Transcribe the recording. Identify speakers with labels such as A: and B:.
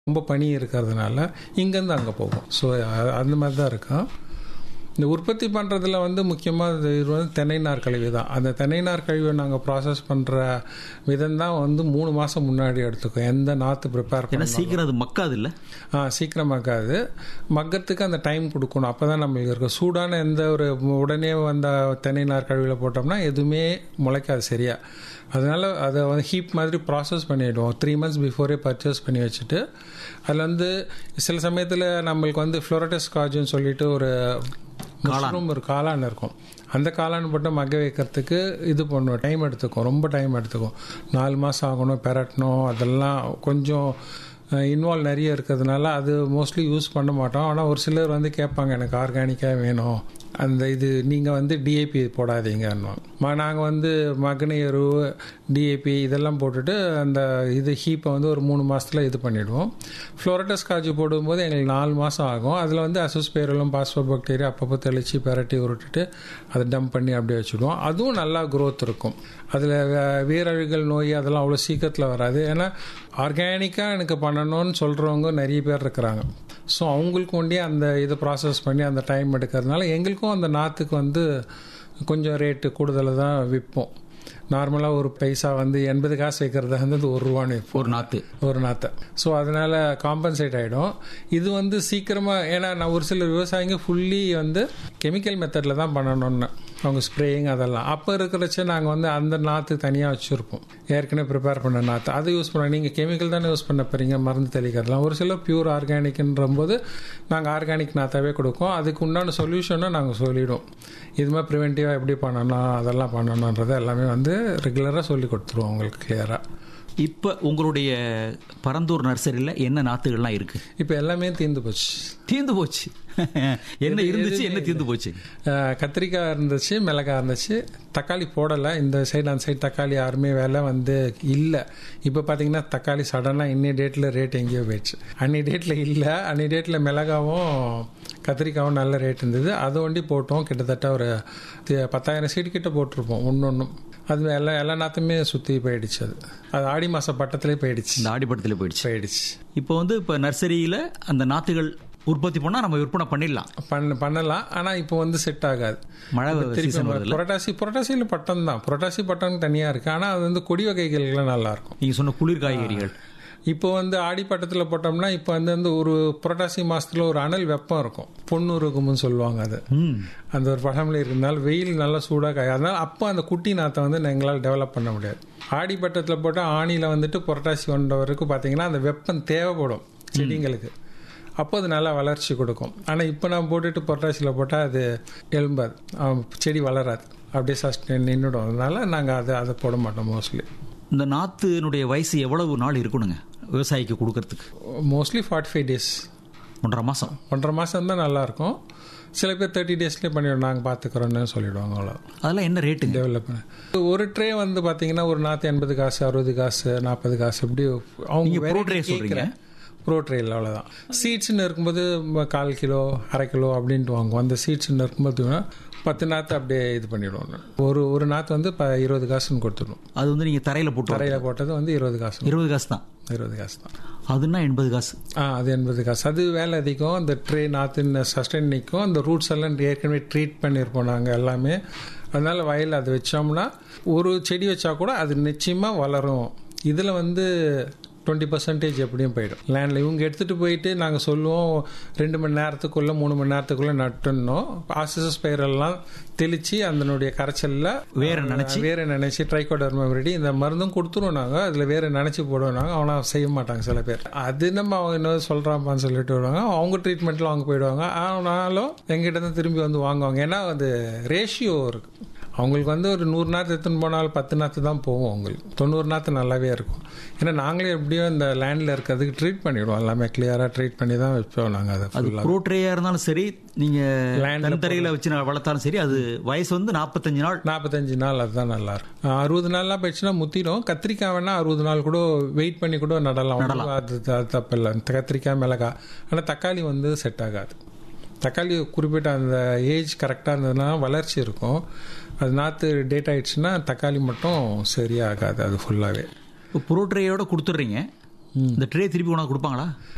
A: ரொம்ப பனி இருக்கிறதுனால இங்கேருந்து அங்கே போகும் ஸோ அந்த மாதிரி தான் இருக்கும் இந்த உற்பத்தி பண்ணுறதுல வந்து முக்கியமாக இது வந்து தென்னை நார் கழிவு தான் அந்த தென்னை நார் கழிவை நாங்கள் ப்ராசஸ் பண்ணுற விதம் தான் வந்து மூணு மாதம் முன்னாடி எடுத்துக்கும் எந்த நாற்று ப்ரிப்பேர்
B: ஏன்னா சீக்கிரம் அது மக்காது இல்லை
A: ஆ சீக்கிரமாக்காது மக்கத்துக்கு அந்த டைம் கொடுக்கணும் அப்போ தான் நம்மளுக்கு இருக்கும் சூடான எந்த ஒரு உடனே வந்த தென்னை நார் கழிவில் போட்டோம்னா எதுவுமே முளைக்காது சரியா அதனால அதை வந்து ஹீப் மாதிரி ப்ராசஸ் பண்ணிவிடுவோம் த்ரீ மந்த்ஸ் பிஃபோரே பர்ச்சேஸ் பண்ணி வச்சுட்டு அதில் வந்து சில சமயத்தில் நம்மளுக்கு வந்து ஃப்ளோரட்டஸ் காஜுன்னு சொல்லிட்டு ஒரு மஷ்ரூம் ஒரு காளான் இருக்கும் அந்த காளான் போட்டு மக்க வைக்கிறதுக்கு இது பண்ணுவோம் டைம் எடுத்துக்கும் ரொம்ப டைம் எடுத்துக்கும் நாலு மாதம் ஆகணும் பெரட்டணும் அதெல்லாம் கொஞ்சம் இன்வால்வ் நிறைய இருக்கிறதுனால அது மோஸ்ட்லி யூஸ் பண்ண மாட்டோம் ஆனால் ஒரு சிலர் வந்து கேட்பாங்க எனக்கு ஆர்கானிக்காக வேணும் அந்த இது நீங்கள் வந்து டிஏபி போடாதீங்கன்னு நாங்கள் வந்து மகன எரு டிஏபி இதெல்லாம் போட்டுட்டு அந்த இது ஹீப்பை வந்து ஒரு மூணு மாதத்தில் இது பண்ணிவிடுவோம் ஃப்ளோரட்டஸ் காஜு போடும்போது எங்களுக்கு நாலு மாதம் ஆகும் அதில் வந்து அசோஸ்பேரலும் பாஸ்போ பாக்டீரியா அப்பப்போ தெளித்து பெரட்டி உருட்டுட்டு அதை டம்ப் பண்ணி அப்படியே வச்சுடுவோம் அதுவும் நல்லா க்ரோத் இருக்கும் அதில் வீரழுகல் நோய் அதெல்லாம் அவ்வளோ சீக்கிரத்தில் வராது ஏன்னா ஆர்கானிக்காக எனக்கு பண்ணணும்னு சொல்கிறவங்க நிறைய பேர் இருக்கிறாங்க ஸோ அவங்களுக்கு ஒண்டியே அந்த இதை ப்ராசஸ் பண்ணி அந்த டைம் எடுக்கிறதுனால எங்களுக்கும் அந்த நாற்றுக்கு வந்து கொஞ்சம் ரேட்டு கூடுதலாக தான் விற்போம் நார்மலாக ஒரு பைசா வந்து எண்பது காசு வைக்கிறதா வந்து ஒரு ரூபான்னு
B: ஒரு நாத்து
A: ஒரு நாத்தை ஸோ அதனால காம்பன்சேட் ஆகிடும் இது வந்து சீக்கிரமாக ஏன்னா நான் ஒரு சில விவசாயிங்க ஃபுல்லி வந்து கெமிக்கல் மெத்தடில் தான் பண்ணணும்னு அவங்க ஸ்ப்ரேயிங் அதெல்லாம் அப்போ இருக்கிறச்ச நாங்கள் வந்து அந்த நாற்று தனியாக வச்சுருப்போம் ஏற்கனவே ப்ரிப்பேர் பண்ண நாற்று அதை யூஸ் பண்ண நீங்கள் கெமிக்கல் தானே யூஸ் பண்ண போகிறீங்க மருந்து தெளிக்கிறதுலாம் ஒரு சில பியூர் ஆர்கானிக்ன்ற போது நாங்கள் ஆர்கானிக் நாற்றாவே கொடுப்போம் அதுக்கு உண்டான சொல்யூஷனும் நாங்கள் சொல்லிவிடுவோம் இது மாதிரி ப்ரிவென்டிவாக எப்படி பண்ணணும் அதெல்லாம் பண்ணணுன்றதை எல்லாமே வந்து ரெகுலராக சொல்லி கொடுத்துருவோம் உங்களுக்கு கிளியராக
B: இப்போ உங்களுடைய பரந்தூர் நர்சரியில் என்ன நாத்துகள்லாம் இருக்கு
A: இப்போ எல்லாமே தீர்ந்து போச்சு
B: தீர்ந்து போச்சு என்ன இருந்துச்சு என்ன தீர்ந்து போச்சு
A: கத்திரிக்காய் இருந்துச்சு மிளகாய் இருந்துச்சு தக்காளி போடலை இந்த சைடு அந்த சைடு தக்காளி யாருமே வேலை வந்து இல்லை இப்போ பார்த்தீங்கன்னா தக்காளி சடனாக இன்னி டேட்டில் ரேட் எங்கேயோ போயிடுச்சு அன்னி டேட்டில் இல்லை அன்னி டேட்டில் மிளகாவும் கத்திரிக்காவும் நல்ல ரேட் இருந்தது அது ஒண்டி போட்டோம் கிட்டத்தட்ட ஒரு பத்தாயிரம் சீடு கிட்ட போட்டிருப்போம் ஒன்று ஒன்றும் அது எல்லா எல்லா நாற்றுமே சுற்றி போயிடுச்சு அது அது ஆடி மாதம் பட்டத்திலே போயிடுச்சு
B: இந்த ஆடிப்பட்டத்தில் போயிடுச்சு
A: போயிடுச்சு
B: இப்போ வந்து இப்போ நர்சரியில் அந்த நாத்துகள் உற்பத்தி பண்ணால் நம்ம விற்பனை பண்ணிடலாம்
A: பண்ண பண்ணலாம் ஆனால் இப்போ வந்து செட் ஆகாது
B: மழை சீசன் வருதுல்ல
A: புரட்டாசி புரட்டாசியில் பட்டம் தான் புரட்டாசி பட்டம் தனியாக இருக்குது ஆனால் அது வந்து கொடி வகைகள்லாம் நல்லா இருக்கும்
B: நீங்கள் சொன்ன குளிர் காய்கறிகள்
A: இப்போ வந்து ஆடிப்பட்டத்தில் போட்டோம்னா இப்போ வந்து வந்து ஒரு புரட்டாசி மாசத்துல ஒரு அனல் வெப்பம் இருக்கும் பொண்ணு இருக்கும்னு சொல்லுவாங்க அது
B: ம்
A: அந்த ஒரு பழமொழி இருந்தால் வெயில் நல்லா சூடாக காய் அதனால அப்போ அந்த குட்டி நாத்தை வந்து எங்களால் டெவலப் பண்ண முடியாது ஆடிப்பட்டத்தில் போட்டால் ஆணியில் வந்துட்டு புரட்டாசி ஒன்ற வரைக்கும் பார்த்தீங்கன்னா அந்த வெப்பம் தேவைப்படும் செடிங்களுக்கு அப்போ அது நல்லா வளர்ச்சி கொடுக்கும் ஆனால் இப்போ நான் போட்டுட்டு புரட்டாசியில் போட்டால் அது எலும்பாது செடி வளராது அப்படியே சஸ்டெயின் நின்றுடும் அதனால நாங்கள் அதை அதை போட மாட்டோம் மோஸ்ட்லி
B: இந்த நாத்துனுடைய வயசு எவ்வளவு நாள் இருக்கணுங்க விவசாயிக்கு கொடுக்கறதுக்கு
A: மோஸ்ட்லி ஃபார்ட்டி ஃபைவ் டேஸ்
B: ஒன்றரை மாதம்
A: ஒன்றரை மாதம் தான் நல்லாயிருக்கும் சில பேர் தேர்ட்டி டேஸ்லேயே பண்ணிவிடும் நாங்கள் பார்த்துக்குறோன்னு சொல்லிவிடுவாங்க அவ்வளோ
B: அதெல்லாம் என்ன ரேட்டுங்க
A: டெவலப் ஒரு ட்ரே வந்து பார்த்தீங்கன்னா ஒரு நாற்று எண்பது காசு அறுபது காசு நாற்பது காசு இப்படி அவங்க
B: நீங்க pro tray
A: variety
B: சொல்றீங்க?
A: கேட்குற ப்ரோ ட்ரேயில் அவ்வளோதான் சீட்ஸ்னு இருக்கும்போது ம, கால் கிலோ அரை கிலோ அப்படின்ட்டு வாங்குவோம் அந்த சீட்ஸ்னு இருக்கும்போது பத்து நாற்று அப்படியே இது பண்ணிவிடுவோம் ஒரு ஒரு நாற்று வந்து இப்போ இருபது காசுன்னு கொடுத்துருவோம்
B: அது வந்து நீங்கள் தரையில் போட்டு
A: தரையில் போட்டது வந்து இருபது காசு
B: இருபது காசு தான்
A: இருபது காசு தான்
B: அதுன்னா எண்பது காசு
A: ஆ அது எண்பது காசு அது வேலை அதிகம் அந்த ட்ரே நாற்று சஸ்டைன் நிற்கும் அந்த ரூட்ஸ் எல்லாம் ஏற்கனவே ட்ரீட் பண்ணியிருப்போம் நாங்கள் எல்லாமே அதனால வயலில் அது வச்சோம்னா ஒரு செடி வச்சா கூட அது நிச்சயமாக வளரும் இதில் வந்து டுவெண்ட்டி பர்சன்டேஜ் எப்படியும் போயிடும் லேண்டில் இவங்க எடுத்துகிட்டு போயிட்டு நாங்கள் சொல்லுவோம் ரெண்டு மணி நேரத்துக்குள்ளே மூணு மணி நேரத்துக்குள்ளே நட்டுனோம் ஆசிசஸ் பயிரெல்லாம் தெளித்து அதனுடைய கரைச்சலில்
B: வேற நினைச்சு?
A: வேற நினைச்சு ட்ரைகோடர்மரிடி இந்த மருந்தும் கொடுத்துருவோம் நாங்கள் அதில் வேற நினைச்சு போடுவோம் நாங்கள் அவனா செய்ய மாட்டாங்க சில பேர் அது நம்ம அவங்க என்ன சொல்கிறாப்பான்னு சொல்லிட்டு வருவாங்க அவங்க ட்ரீட்மெண்ட்டில் அவங்க போயிடுவாங்க ஆனாலும் எங்கிட்ட தான் திரும்பி வந்து வாங்குவாங்க ஏன்னா அது ரேஷியோ இருக்கு அவங்களுக்கு வந்து ஒரு நூறு நாற்று எடுத்துன்னு போனால் பத்து நாற்று தான் போகும் அவங்களுக்கு தொண்ணூறு நாற்று நல்லாவே இருக்கும் ஏன்னா நாங்களே எப்படியோ இந்த லேண்டில் இருக்கிறதுக்கு ட்ரீட் பண்ணிவிடுவோம் எல்லாமே கிளியராக ட்ரீட் பண்ணி தான் வைப்போம் நாங்கள் அதை
B: அது
A: ஃபுல்லாக
B: ப்ரோட்ரேயா இருந்தாலும் சரி நீங்க
A: Landல
B: தனித்தரையில வச்சு நான் வளர்த்தாலும் சரி அது வயசு வந்து நாற்பத்தஞ்சு நாள்
A: நாற்பத்தஞ்சு நாள் அதுதான் நல்லா இருக்கும் அறுபது நாள்லாம் போயிடுச்சுன்னா முத்திடும் கத்திரிக்காய் வேணா அறுபது நாள் கூட வெயிட் பண்ணி கூட நடலாம் ஒண்ணும் அது த- தப்பில்லை கத்திரிக்காய் மிளகாய் ஆனால் தக்காளி வந்து செட் ஆகாது தக்காளி குறிப்பிட்ட அந்த ஏஜ் கரெக்டாக இருந்ததுன்னா வளர்ச்சி இருக்கும் அது நாற்று டேட் ஆயிடுச்சுன்னா தக்காளி மட்டும் சரியாகாது அது ஃபுல்லாகவே
B: இப்போ ப்ரோட்ரேயோட கொடுத்துட்றீங்க இந்த ட்ரே திருப்பி உனக்கு கொடுப்பாங்களா